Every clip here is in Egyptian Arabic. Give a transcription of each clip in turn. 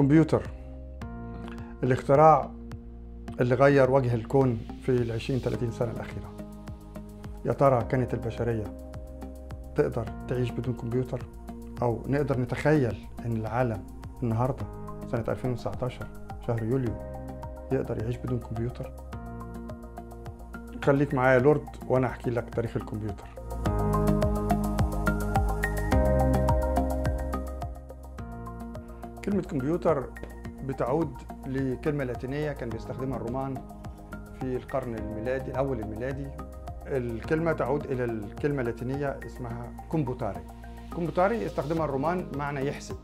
الكمبيوتر الاختراع اللي غير وجه الكون في العشرين 30 سنة الأخيرة يا ترى كانت البشرية تقدر تعيش بدون كمبيوتر أو نقدر نتخيل إن العالم النهاردة سنة 2019 شهر يوليو يقدر يعيش بدون كمبيوتر خليك معايا يا لورد وأنا أحكي لك تاريخ الكمبيوتر كلمة كمبيوتر بتعود لكلمة لاتينية كان بيستخدمها الرومان في القرن الميلادي الأول الميلادي الكلمة تعود إلى الكلمة اللاتينية اسمها كومبوتاري كومبوتاري يستخدمها الرومان معنى يحسب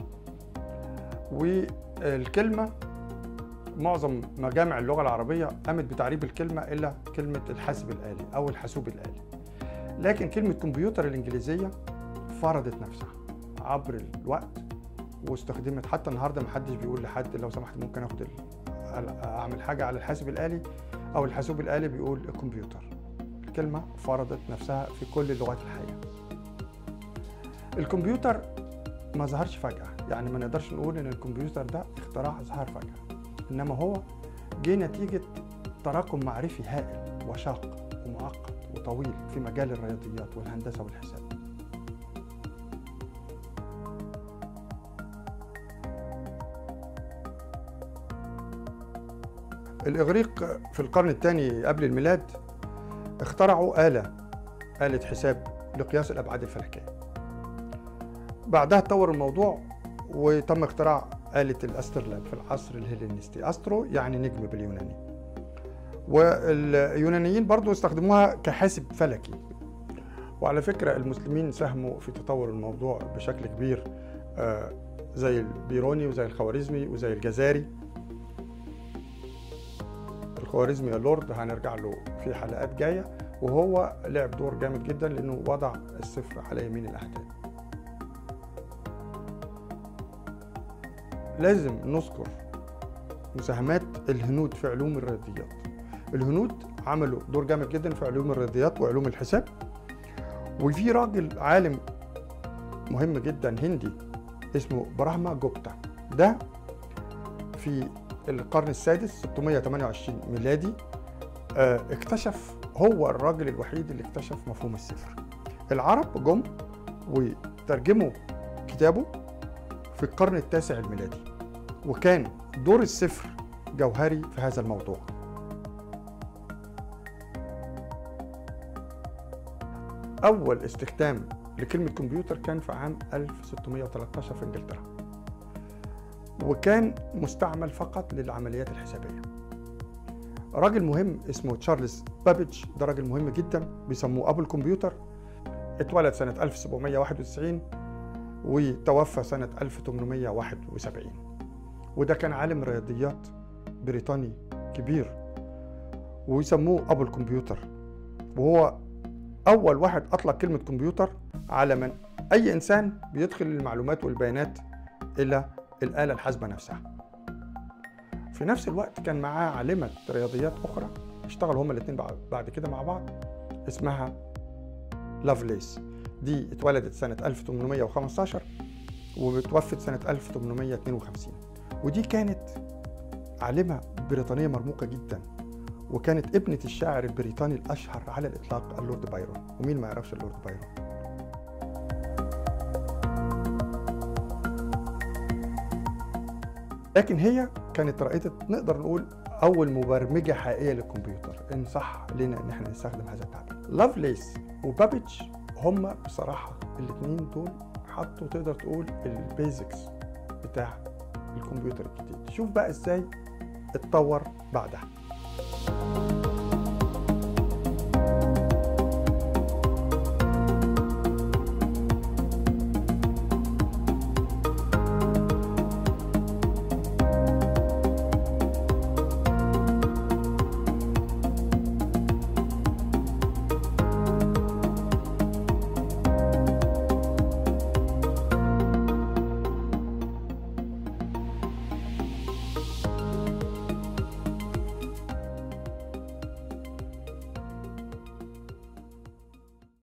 والكلمة معظم مجامع اللغة العربية قامت بتعريب الكلمة إلا كلمة الحاسب الآلي أو الحاسوب الآلي لكن كلمة كمبيوتر الإنجليزية فرضت نفسها عبر الوقت واستخدمت حتى النهارده ما حدش بيقول لحد لو سمحت ممكن اخد اعمل حاجه على الحاسب الالي او الحاسوب الالي بيقول الكمبيوتر الكلمه فرضت نفسها في كل اللغات الحيه الكمبيوتر ما ظهرش فجاه يعني ما نقدرش نقول ان الكمبيوتر ده اختراع ظهر فجاه انما هو جه نتيجه تراكم معرفي هائل وشاق ومعقد وطويل في مجال الرياضيات والهندسه والحساب الإغريق في القرن الثاني قبل الميلاد اخترعوا آلة آلة حساب لقياس الأبعاد الفلكية بعدها تطور الموضوع وتم اختراع آلة الأسترلاب في العصر الهيلينستي أسترو يعني نجم باليوناني واليونانيين برضو استخدموها كحاسب فلكي وعلى فكرة المسلمين ساهموا في تطور الموضوع بشكل كبير زي البيروني وزي الخوارزمي وزي الجزاري الخوارزمي يا لورد هنرجع له في حلقات جايه وهو لعب دور جامد جدا لانه وضع الصفر على يمين الاحداث لازم نذكر مساهمات الهنود في علوم الرياضيات الهنود عملوا دور جامد جدا في علوم الرياضيات وعلوم الحساب وفي راجل عالم مهم جدا هندي اسمه براهما جوبتا ده في القرن السادس 628 ميلادي اكتشف هو الراجل الوحيد اللي اكتشف مفهوم الصفر العرب جم وترجموا كتابه في القرن التاسع الميلادي وكان دور الصفر جوهري في هذا الموضوع أول استخدام لكلمة كمبيوتر كان في عام 1613 في إنجلترا وكان مستعمل فقط للعمليات الحسابية راجل مهم اسمه تشارلز بابيج ده راجل مهم جدا بيسموه أبو الكمبيوتر اتولد سنة 1791 وتوفى سنة 1871 وده كان عالم رياضيات بريطاني كبير ويسموه أبو الكمبيوتر وهو أول واحد أطلق كلمة كمبيوتر على من أي إنسان بيدخل المعلومات والبيانات إلى الآلة الحاسبة نفسها في نفس الوقت كان معاه عالمة رياضيات أخرى اشتغلوا هما الاثنين بعد كده مع بعض اسمها لافليس دي اتولدت سنة 1815 وتوفت سنة 1852 ودي كانت عالمة بريطانية مرموقة جدا وكانت ابنة الشاعر البريطاني الأشهر على الإطلاق اللورد بايرون ومين ما يعرفش اللورد بايرون لكن هي كانت رائدة نقدر نقول أول مبرمجة حقيقية للكمبيوتر إن صح لنا إن احنا نستخدم هذا التعبير. لافليس وبابيتش هم بصراحة الاثنين دول حطوا تقدر تقول البيزكس بتاع الكمبيوتر الجديد. شوف بقى إزاي اتطور بعدها.